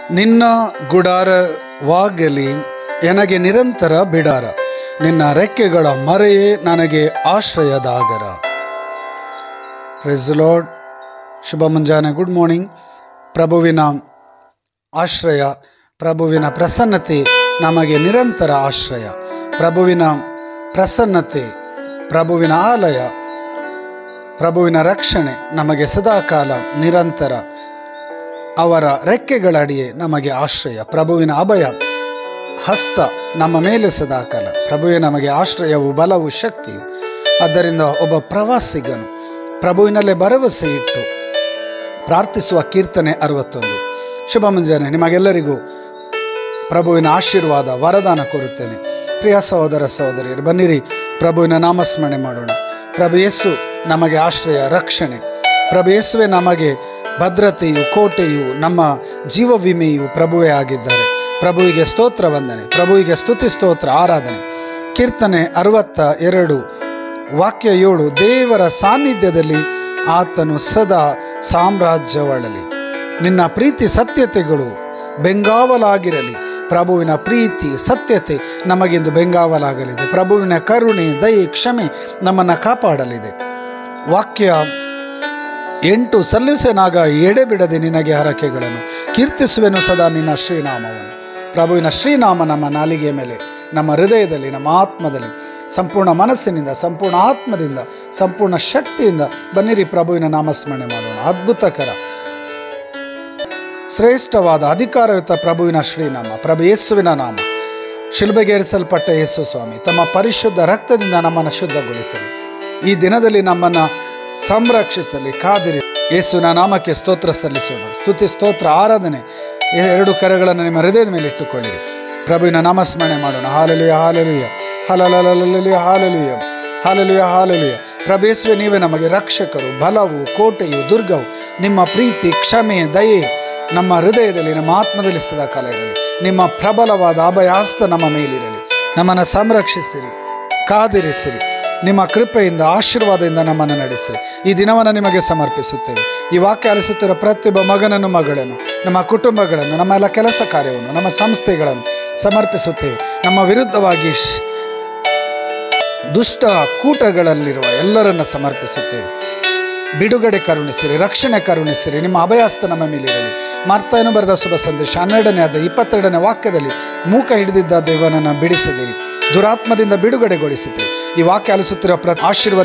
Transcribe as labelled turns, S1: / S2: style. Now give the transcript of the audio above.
S1: ನಿನ್ನ ಗುಡಾರವಾಗಲಿ ನನಗೆ ನಿರಂತರ ಬಿಡಾರ ನಿನ್ನ ರೆಕ್ಕೆಗಳ ಮರೆಯೇ ನನಗೆ ಆಶ್ರಯದಾಗರ ಪ್ರೆಸ್ ಲಾರ್ಡ್ ಶುಭ ಮುಂಜಾನೆ ಗುಡ್ ಮಾರ್ನಿಂಗ್ ಪ್ರಭುವಿನ ಆಶ್ರಯ ಪ್ರಭುವಿನ ಪ್ರಸನ್ನತೆ ನಮಗೆ ನಿರಂತರ ಆಶ್ರಯ ಪ್ರಭುವಿನ ಪ್ರಸನ್ನತೆ ಪ್ರಭುವಿನ ಆಲಯ ಪ್ರಭುವಿನ ರಕ್ಷಣೆ ನಮಗೆ ಸದಾಕಾಲ ನಿರಂತರ ಅವರ ರೆಕ್ಕೆಗಳಡಿಯೇ ನಮಗೆ ಆಶ್ರಯ ಪ್ರಭುವಿನ ಅಭಯ ಹಸ್ತ ನಮ್ಮ ಮೇಲೆ ಸದಾಕಾಲ ಪ್ರಭುವೇ ನಮಗೆ ಆಶ್ರಯವು ಬಲವು ಶಕ್ತಿಯು ಆದ್ದರಿಂದ ಒಬ್ಬ ಪ್ರವಾಸಿಗನು ಪ್ರಭುವಿನಲ್ಲೇ ಭರವಸೆ ಇಟ್ಟು ಪ್ರಾರ್ಥಿಸುವ ಕೀರ್ತನೆ ಅರವತ್ತೊಂದು ಶುಭ ಮುಂಜಾನೆ ನಿಮಗೆಲ್ಲರಿಗೂ ಪ್ರಭುವಿನ ಆಶೀರ್ವಾದ ವರದಾನ ಕೋರುತ್ತೇನೆ ಪ್ರಿಯ ಸಹೋದರ ಸಹೋದರಿಯರು ಬನ್ನಿರಿ ಪ್ರಭುವಿನ ನಾಮಸ್ಮರಣೆ ಮಾಡೋಣ ಪ್ರಭು ಯೇಸು ನಮಗೆ ಆಶ್ರಯ ರಕ್ಷಣೆ ಪ್ರಭು ಯೇಸುವೆ ನಮಗೆ ಭದ್ರತೆಯು ಕೋಟೆಯು ನಮ್ಮ ಜೀವ ವಿಮೆಯು ಪ್ರಭುವೇ ಆಗಿದ್ದಾರೆ ಪ್ರಭುವಿಗೆ ಸ್ತೋತ್ರ ವಂದನೆ ಪ್ರಭುವಿಗೆ ಸ್ತುತಿ ಸ್ತೋತ್ರ ಆರಾಧನೆ ಕೀರ್ತನೆ ಅರವತ್ತ ಎರಡು ವಾಕ್ಯ ಏಳು ದೇವರ ಸಾನ್ನಿಧ್ಯದಲ್ಲಿ ಆತನು ಸದಾ ಸಾಮ್ರಾಜ್ಯವಳಲಿ ನಿನ್ನ ಪ್ರೀತಿ ಸತ್ಯತೆಗಳು ಬೆಂಗಾವಲಾಗಿರಲಿ ಪ್ರಭುವಿನ ಪ್ರೀತಿ ಸತ್ಯತೆ ನಮಗಿಂದು ಬೆಂಗಾವಲಾಗಲಿದೆ ಪ್ರಭುವಿನ ಕರುಣೆ ದಯೆ ಕ್ಷಮೆ ನಮ್ಮನ್ನು ಕಾಪಾಡಲಿದೆ ವಾಕ್ಯ ಎಂಟು ಸಲ್ಲಿಸನಾಗ ಎಡೆಬಿಡದೆ ನಿನಗೆ ಹರಕೆಗಳನ್ನು ಕೀರ್ತಿಸುವೆನು ಸದಾ ನಿನ್ನ ಶ್ರೀನಾಮವನ್ನು ಪ್ರಭುವಿನ ಶ್ರೀನಾಮ ನಮ್ಮ ನಾಲಿಗೆಯ ಮೇಲೆ ನಮ್ಮ ಹೃದಯದಲ್ಲಿ ನಮ್ಮ ಆತ್ಮದಲ್ಲಿ ಸಂಪೂರ್ಣ ಮನಸ್ಸಿನಿಂದ ಸಂಪೂರ್ಣ ಆತ್ಮದಿಂದ ಸಂಪೂರ್ಣ ಶಕ್ತಿಯಿಂದ ಬನ್ನಿರಿ ಪ್ರಭುವಿನ ನಾಮಸ್ಮರಣೆ ಮಾಡೋಣ ಅದ್ಭುತಕರ ಶ್ರೇಷ್ಠವಾದ ಅಧಿಕಾರಯುತ ಪ್ರಭುವಿನ ಶ್ರೀನಾಮ ಪ್ರಭು ಯೇಸುವಿನ ನಾಮ ಶಿಲ್ಬೆಗೇರಿಸಲ್ಪಟ್ಟ ಯೇಸು ಸ್ವಾಮಿ ತಮ್ಮ ಪರಿಶುದ್ಧ ರಕ್ತದಿಂದ ನಮ್ಮನ್ನು ಶುದ್ಧಗೊಳಿಸಲಿ ಈ ದಿನದಲ್ಲಿ ನಮ್ಮನ್ನು ಸಂರಕ್ಷಿಸಲಿ ಕಾದಿರಿ ಯೇಸುವಿನ ನಾಮಕ್ಕೆ ಸ್ತೋತ್ರ ಸಲ್ಲಿಸೋಣ ಸ್ತುತಿ ಸ್ತೋತ್ರ ಆರಾಧನೆ ಈ ಎರಡು ಕರೆಗಳನ್ನು ನಿಮ್ಮ ಹೃದಯದ ಮೇಲೆ ಇಟ್ಟುಕೊಳ್ಳಿರಿ ಪ್ರಭುವಿನ ನಾಮಸ್ಮರಣೆ ಮಾಡೋಣ ಹಾಲಲುಯ ಹಾಲಲುಯ ಹಲಲಲಲಲುಯ ಹಾಲಲುಯ ಹಾಲಲುಯ ಹಾಲಲುಯ ಪ್ರಭೇಸುವೆ ನೀವೇ ನಮಗೆ ರಕ್ಷಕರು ಬಲವು ಕೋಟೆಯು ದುರ್ಗವು ನಿಮ್ಮ ಪ್ರೀತಿ ಕ್ಷಮೆ ದಯೆ ನಮ್ಮ ಹೃದಯದಲ್ಲಿ ನಮ್ಮ ಆತ್ಮದಲ್ಲಿ ಸದಾ ಕಾಲ ಇರಲಿ ನಿಮ್ಮ ಪ್ರಬಲವಾದ ಅಭಯಾಸ್ತ ನಮ್ಮ ಮೇಲಿರಲಿ ನಮ್ಮನ್ನು ಸಂರಕ್ಷಿಸಿರಿ ಕಾದಿರಿಸಿರಿ ನಿಮ್ಮ ಕೃಪೆಯಿಂದ ಆಶೀರ್ವಾದದಿಂದ ನಮ್ಮನ್ನು ನಡೆಸಿರಿ ಈ ದಿನವನ್ನು ನಿಮಗೆ ಸಮರ್ಪಿಸುತ್ತೇವೆ ಈ ವಾಕ್ಯ ಆಲಿಸುತ್ತಿರುವ ಪ್ರತಿಯೊಬ್ಬ ಮಗನನ್ನು ಮಗಳನ್ನು ನಮ್ಮ ಕುಟುಂಬಗಳನ್ನು ನಮ್ಮ ಎಲ್ಲ ಕೆಲಸ ಕಾರ್ಯವನ್ನು ನಮ್ಮ ಸಂಸ್ಥೆಗಳನ್ನು ಸಮರ್ಪಿಸುತ್ತೇವೆ ನಮ್ಮ ವಿರುದ್ಧವಾಗಿ ಶ್- ದುಷ್ಟ ಕೂಟಗಳಲ್ಲಿರುವ ಎಲ್ಲರನ್ನ ಸಮರ್ಪಿಸುತ್ತೇವೆ ಬಿಡುಗಡೆ ಕರುಣಿಸಿರಿ ರಕ್ಷಣೆ ಕರುಣಿಸಿರಿ ನಿಮ್ಮ ಅಭಯಾಸ್ತ ನಮ್ಮ ಮೇಲಿರಲಿ ಮಾರ್ತಾಯನು ಬರೆದ ಶುಭ ಸಂದೇಶ ಹನ್ನೆರಡನೇ ಆದ ಇಪ್ಪತ್ತೆರಡನೇ ವಾಕ್ಯದಲ್ಲಿ ಮೂಕ ಹಿಡಿದಿದ್ದ ದೇವನನ್ನು ಬಿಡಿಸಿದಿರಿ ದುರಾತ್ಮದಿಂದ ಬಿಡುಗಡೆಗೊಳಿಸಿದ್ರಿ ಈ ವಾಕ್ಯ ಆಲಿಸುತ್ತಿರುವ ಪ್ರ ಆಶೀರ್ವಾದ